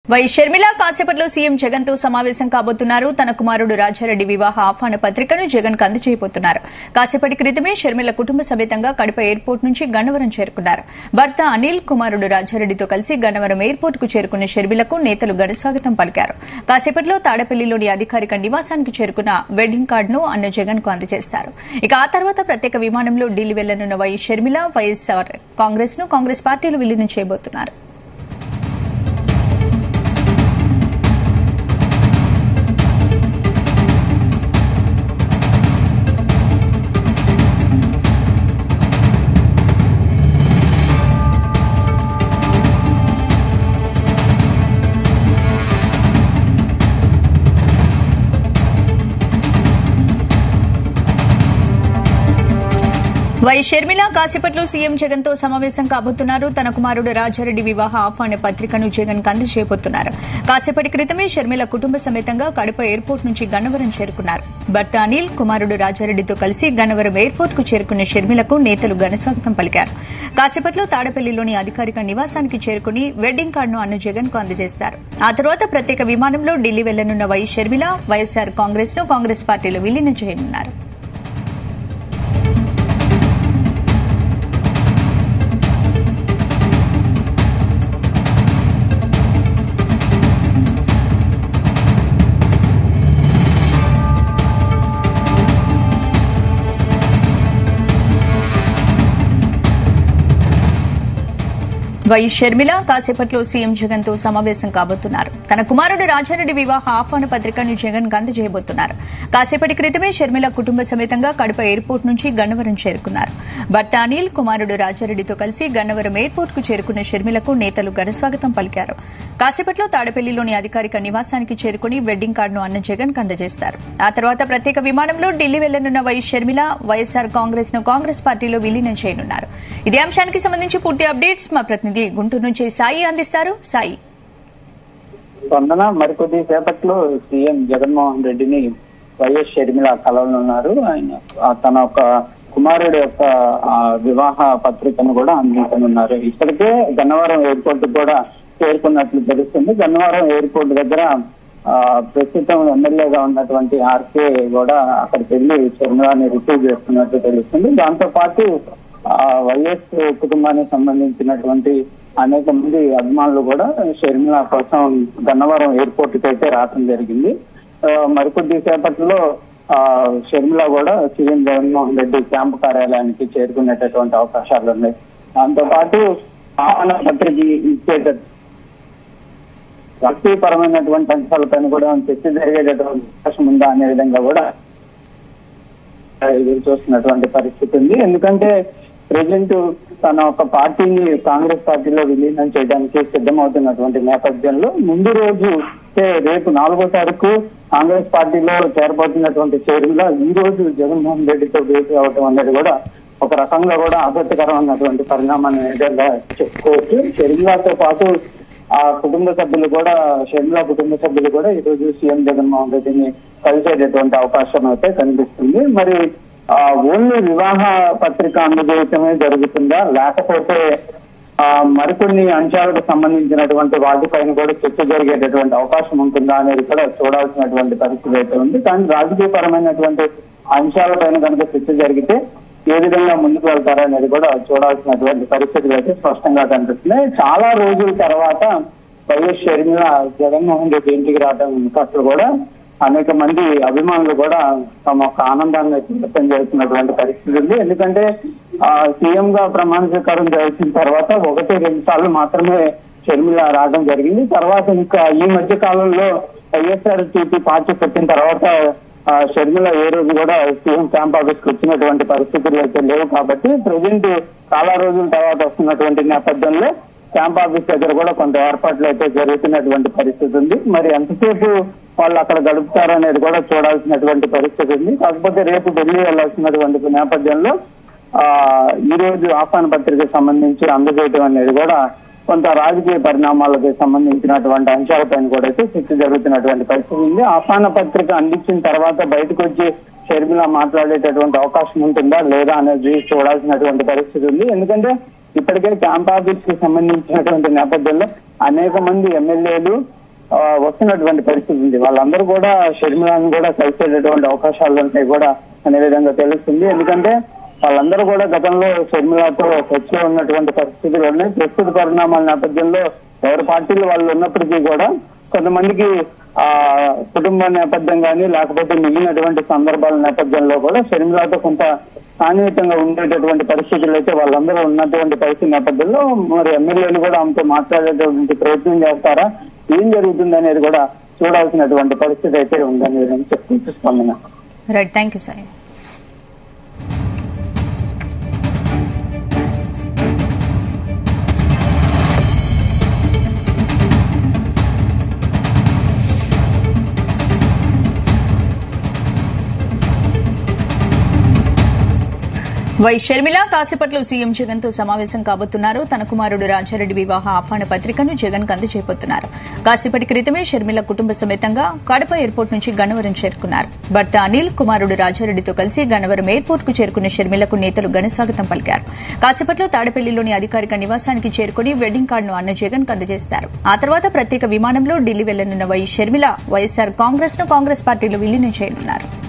why Sharmila కాసేపట్లో CM Jagan తో సమావేశం కాబోతున్నారు తన కుమారుడు రాజారెడ్డి వివాహ ఆహ్వాన పత్రికను జగన్ కు అందజేయబోతున్నారు కాసేపటి క్రితమే షర్మిల కుటుంబ సమేతంగా కడప ఎయిర్పోర్ట్ నుంచి గన్నవరం చేరుకున్నారు భర్త అనిల్ కుమారుడు రాజారెడ్డితో కలిసి గన్నవరం ఎయిర్పోర్ట్ కు చేరుకున్న షర్మిలకు నేతలు ఘనస్వాగతం పలికారు కాసేపట్లో తాడపల్లిలోని అధికారిక నివాసానికి చేరుకున్న వెడ్డింగ్ కార్డును అన్న జగన్ కు అందజేస్తారు ఇక ఆ తర్వాత ప్రత్యేక విమానంలో ఢిల్లీ వెళ్లనున్న వై షర్మిల వైఎస్ఆర్ కాంగ్రెస్ ను కాంగ్రెస్ పార్టీలు విలీనం చేయబోతున్నారు వై షర్మిల కాసేపట్లో సీఎం జగన్ తో సమావేశం కాబోతున్నారు తన కుమారుడు రాజారెడ్డి వివాహ ఆహ్వాన పత్రికను జగన్ కు అందజేయబోతున్నారు కాసేపటి క్రితమే షర్మిల కుటుంబ సమేతంగా కడప ఎయిర్పోర్ట్ నుంచి గన్నవరం చేరుకున్నారు భర్త అనిల్ కుమారుడు రాజారెడ్డితో కలిసి గన్నవరం ఎయిర్పోర్ట్ కు చేరుకున్న షర్మిలకు నేతలు ఘనస్వాగతం పలికారు కాసేపట్లో తాడపల్లిలోని అధికారిక నివాసానికి చేరుకుని వెడ్డింగ్ కార్డును అన్న జగన్ కు అందజేస్తారు ఆ తర్వాత ప్రత్యేక విమానంలో ఢిల్లీ వెళ్లనున్న వై షర్మిల వైఎస్సార్ కాంగ్రెస్ ను కాంగ్రెస్ పార్టీలో విలీనం చేయనున్నారు వై షర్మిల కాసేపట్లో సీఎం జగన్ తో సమావేశం కాబోతున్నారు తన కుమారుడు రాజారెడ్డి వివాహ ఆహ్వాన పత్రికను జగన్ కు అందజేయబోతున్నారు కాసేపటి క్రితమే షర్మిల కుటుంబ సమేతంగా కడప ఎయిర్పోర్ట్ నుంచి గన్నవరం చేరుకున్నారు భర్త అనిల్ కుమారుడు రాజారెడ్డితో కలిసి గన్నవరం ఎయిర్పోర్ట్ కు చేరుకున్న షర్మిలకు నేతలు ఘనస్వాగతం పలికారు కాసేపట్లో తాడపల్లిలోని అధికారిక నివాసానికి చేరుకుని వెడ్డింగ్ కార్డును అన్న జగన్ కు అందజేస్తారు ఆ తర్వాత ప్రత్యేక విమానంలో ఢిల్లీ వెళ్లనున్న వై షర్మిల వైఎస్సార్ కాంగ్రెస్ ను కాంగ్రెస్ పార్టీలో విలీనం చేయనున్నారు ఇదే అంశానికి సంబంధించి పూర్తి అప్డేట్స్ మా ప్రతినిధి గుంటూరు నుంచి సాయి అందిస్తారు సాయి స్పందన మరికొద్ది సేపట్లో సీఎం జగన్మోహన్ రెడ్డిని వైఎస్ షర్మిల కలవనున్నారు ఆయన ఆ తన యొక్క కుమారుడి యొక్క ఆ, వివాహ పత్రికను కూడా అందించనున్నారు ఇప్పటికే గన్నవరం ఎయిర్పోర్ట్ కూడా చేరుకున్నట్లు తెలుస్తుంది గన్నవరం ఎయిర్పోర్ట్ దగ్గర ఆ, ప్రస్తుతం ఎమ్మెల్యేగా ఉన్నటువంటి ఆర్కే కూడా అక్కడికి వెళ్లి షర్మిలాని రిసీవ్ చేస్తున్నట్లు తెలుస్తుంది దాంతో పాటు ఆ, వైఎస్ కుటుంబానికి సంబంధించినటువంటి అనేక మంది అభిమానులు కూడా షర్మిల కోసం గన్నవరం ఎయిర్పోర్ట్ కి అయితే రావడం జరిగింది ఆ, మరికొద్ది సేపట్లో ఆ, షర్మిల కూడా సీఎం జగన్మోహన్ రెడ్డి క్యాంపు కార్యాలయానికి చేరుకునేటటువంటి అవకాశాలు ఉన్నాయి దాంతో పాటు ఆహ్వాన పత్రిక ఇచ్చేటట్టు రాష్ట్రీయపరమైనటువంటి అంశాలపైన కూడా చర్చ జరిగేటటువంటి అవకాశం ఉందా అనే విధంగా కూడా ఎదురు చూస్తున్నటువంటి పరిస్థితి ఉంది ఎందుకంటే ప్రజెంట్ తన ఒక పార్టీని కాంగ్రెస్ పార్టీలో విలీనం చేయడానికి సిద్ధమవుతున్నటువంటి నేపథ్యంలో ముందు రోజు అంటే రేపు నాలుగో తారీఖు కాంగ్రెస్ పార్టీలో చేరబోతున్నటువంటి చేరులో ఈ రోజు జగన్మోహన్ రెడ్డితో భేటీ అవడం అనేది కూడా ఒక రకంగా కూడా ఆసక్తికరమైనటువంటి పరిణామాన్ని ఏదైనా చెప్పుకోవచ్చు షర్మిలాతో పాటు ఆ కుటుంబ సభ్యులు కూడా షర్మిల కుటుంబ సభ్యులు కూడా ఈ రోజు సీఎం జగన్మోహన్ రెడ్డిని కలిసేటటువంటి అవకాశం అయితే కనిపిస్తుంది మరి ఆ ఓన్లీ వివాహ పత్రిక అందజేయటమే జరుగుతుందా లేకపోతే ఆ మరికొన్ని అంశాలకు సంబంధించినటువంటి వాటిపైన కూడా చర్చ జరిగేటటువంటి అవకాశం ఉంటుందా అనేది కూడా చూడాల్సినటువంటి పరిస్థితి అయితే ఉంది కానీ రాజకీయపరమైనటువంటి అంశాలపైన కనుక చర్చ జరిగితే ఏ విధంగా ముందుకు వెళ్తారా అనేది కూడా చూడాల్సినటువంటి పరిస్థితులు అయితే స్పష్టంగా కనిపిస్తున్నాయి చాలా రోజుల తర్వాత వైఎస్ షర్మిల జగన్మోహన్ రెడ్డి ఇంటికి రావడం పట్ల కూడా అనేక మంది అభిమానులు కూడా తమ యొక్క ఆనందాన్ని వ్యక్తం చేస్తున్నటువంటి పరిస్థితి ఉంది ఎందుకంటే ఆ సీఎం గా ప్రమాణ స్వీకారం చేసిన తర్వాత ఒకటి రెండు సార్లు మాత్రమే షర్మిల రావడం జరిగింది తర్వాత ఇంకా ఈ మధ్య కాలంలో వైఎస్ఆర్ టీపీ పార్టీ పెట్టిన తర్వాత ఆ, షర్మిల ఏ రోజు కూడా సీఎం క్యాంప్ ఆఫీస్ కి వచ్చినటువంటి పరిస్థితులు అయితే లేవు కాబట్టి ప్రజెంట్ చాలా రోజుల తర్వాత వస్తున్నటువంటి నేపథ్యంలో క్యాంప్ ఆఫీస్ దగ్గర కూడా కొంత ఏర్పాట్లు అయితే జరుగుతున్నటువంటి పరిస్థితి ఉంది మరి ఎంతసేపు వాళ్ళు అక్కడ గడుపుతారు అనేది కూడా చూడాల్సినటువంటి పరిస్థితి ఉంది కాకపోతే రేపు ఢిల్లీ వెళ్లాల్సినటువంటి నేపథ్యంలో ఆ ఈ రోజు ఆహ్వాన పత్రికకు సంబంధించి అందజేయడం అనేది కూడా కొంత రాజకీయ పరిణామాలకు సంబంధించినటువంటి అంశాలపైన కూడా అయితే చర్చ జరుగుతున్నటువంటి పరిస్థితి ఉంది ఆహ్వాన పత్రిక అందించిన తర్వాత బయటకు వచ్చి షర్మిల మాట్లాడేటటువంటి అవకాశం ఉంటుందా లేదా అనేది చూడాల్సినటువంటి పరిస్థితి ఉంది ఎందుకంటే ఇప్పటికే క్యాంప్ ఆఫీస్ కి సంబంధించినటువంటి నేపథ్యంలో అనేక మంది ఎమ్మెల్యేలు ఆ, వస్తున్నటువంటి పరిస్థితి ఉంది వాళ్ళందరూ కూడా షర్మిలాను కూడా కలిసేటటువంటి అవకాశాలు ఉంటాయి కూడా అనే విధంగా తెలుస్తుంది ఎందుకంటే వాళ్ళందరూ కూడా గతంలో షర్మిలతో టచ్ లో ఉన్నటువంటి పరిస్థితులు ఉన్నాయి ప్రస్తుత పరిణామాల నేపథ్యంలో ఎవరి పార్టీలు వాళ్ళు ఉన్నప్పటికీ కూడా కొంతమందికి ఆ కుటుంబ నేపథ్యం కానీ లేకపోతే మిగిలినటువంటి సందర్భాల నేపథ్యంలో కూడా షర్మిలతో కొంత సాన్నిహితంగా ఉండేటటువంటి పరిస్థితులు అయితే వాళ్ళందరూ ఉన్నటువంటి పరిస్థితి నేపథ్యంలో మరి ఎమ్మెల్యేలు కూడా ఆమెతో మాట్లాడేటటువంటి ప్రయత్నం చేస్తారా ఏం జరుగుతుంది అనేది కూడా చూడాల్సినటువంటి పరిస్థితి అయితే ఉందని చెప్పుకుంటూ స్పందన right thank you Sai Y Sharmila కాసేపట్లో సీఎం జగన్ తో సమావేశం కాబోతున్నారు తన కుమారుడు రాజారెడ్డి వివాహ ఆహ్వాన పత్రికను జగన్ కు అందజేయబోతున్నారు కాసేపటి క్రితమే షర్మిల కుటుంబ సమేతంగా కడప ఎయిర్పోర్ట్ నుంచి గన్నవరం చేరుకున్నారు భర్త అనిల్ కుమారుడు రాజారెడ్డితో కలిసి గన్నవరం ఎయిర్పోర్ట్ కు చేరుకున్న షర్మిలకు నేతలు ఘన స్వాగతం పలికారు కాసేపట్లో తాడేపల్లిలోని అధికారిక నివాసానికి చేరుకుని వెడ్డింగ్ కార్డును అన్న జగన్ కు అందజేస్తారు ఆ తర్వాత ప్రత్యేక విమానంలో ఢిల్లీ వెళ్లనున్న వై షర్మిల వైఎస్సార్ కాంగ్రెస్ ను కాంగ్రెస్ పార్టీలో విలీనం చేయనున్నారు